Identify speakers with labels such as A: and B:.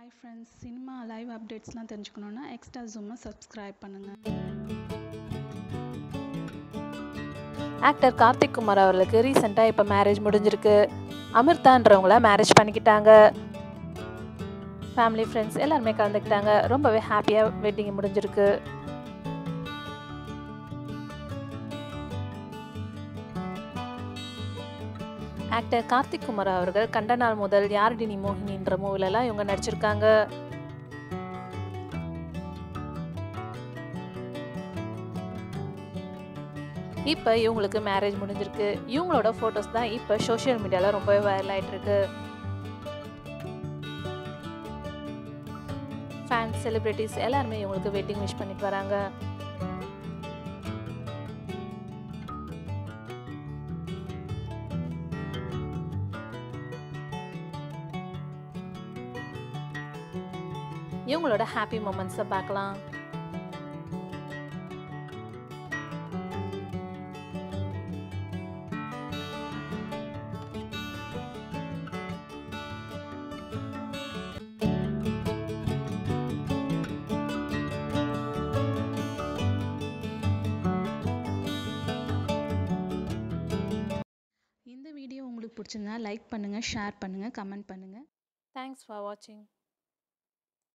A: hi friends cinema live அப்டேட்ஸ்லாம் தெரிஞ்சுக்கணுன்னா extra ஜூமை சப்ஸ்கிரைப் பண்ணுங்கள்
B: ஆக்டர் கார்த்திக் குமார் அவர்களுக்கு ரீசெண்டாக இப்போ மேரேஜ் முடிஞ்சிருக்கு அமிர்தான்றவங்கள மேரேஜ் பண்ணிக்கிட்டாங்க ஃபேமிலி ஃப்ரெண்ட்ஸ் எல்லாருமே கலந்துக்கிட்டாங்க ரொம்பவே ஹாப்பியாக வெட்டிங் முடிஞ்சிருக்கு ஆக்டர் கார்த்திக் குமார் அவர்கள் கண்ட நாள் முதல் யாரடி நீ மோகினின்ற மூவிலலாம் இவங்க நடிச்சிருக்காங்க இப்போ இவங்களுக்கு மேரேஜ் முடிஞ்சிருக்கு இவங்களோட ஃபோட்டோஸ் தான் இப்போ சோஷியல் மீடியாவில் ரொம்பவே வைரல் ஆயிட்டு இருக்கு ஃபேன்ஸ் செலிப்ரிட்டிஸ் எல்லாருமே இவங்களுக்கு வெட்டிங் விஷ் பண்ணிட்டு வராங்க இவங்களோட ஹாப்பி மூமெண்ட்ஸை பார்க்கலாம்
A: இந்த வீடியோ உங்களுக்கு பிடிச்சிருந்தா லைக் பண்ணுங்கள் ஷேர் பண்ணுங்கள் கமெண்ட் பண்ணுங்கள்
B: தேங்க்ஸ் ஃபார் வாட்சிங்